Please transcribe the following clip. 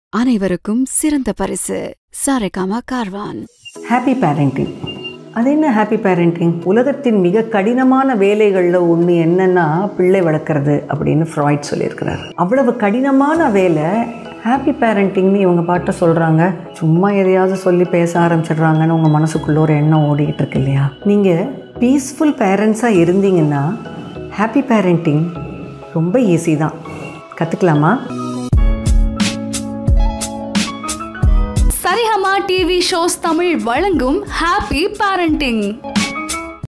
அனைவருக்கும் சிறந்த பரிசு சாரேகாமா கார்வான் ஹாப்பி பேரண்டிங் அது என்ன ஹாப்பி பேரண்டிங் உலகத்தின் மிக கடினமான வேலைகளில் ஒன்று என்னன்னா பிள்ளை வளர்க்குறது அப்படின்னு ஃப்ராய்ட் சொல்லியிருக்கிறார் அவ்வளவு கடினமான வேலை ஹாப்பி பேரண்டிங்னு இவங்க பாட்ட சொல்கிறாங்க சும்மா எதையாவது சொல்லி பேச ஆரம்பிச்சிடுறாங்கன்னு உங்கள் மனசுக்குள்ள ஒரு எண்ணம் ஓடிக்கிட்டு இருக்கு இல்லையா நீங்கள் பீஸ்ஃபுல் பேரண்ட்ஸாக இருந்தீங்கன்னா ஹாப்பி பேரண்டிங் ரொம்ப ஈஸி தான் கற்றுக்கலாமா சரிகமா டிவி ஷோஸ் தமிழ் வழங்கும் ஹாப்பி பேரண்டிங்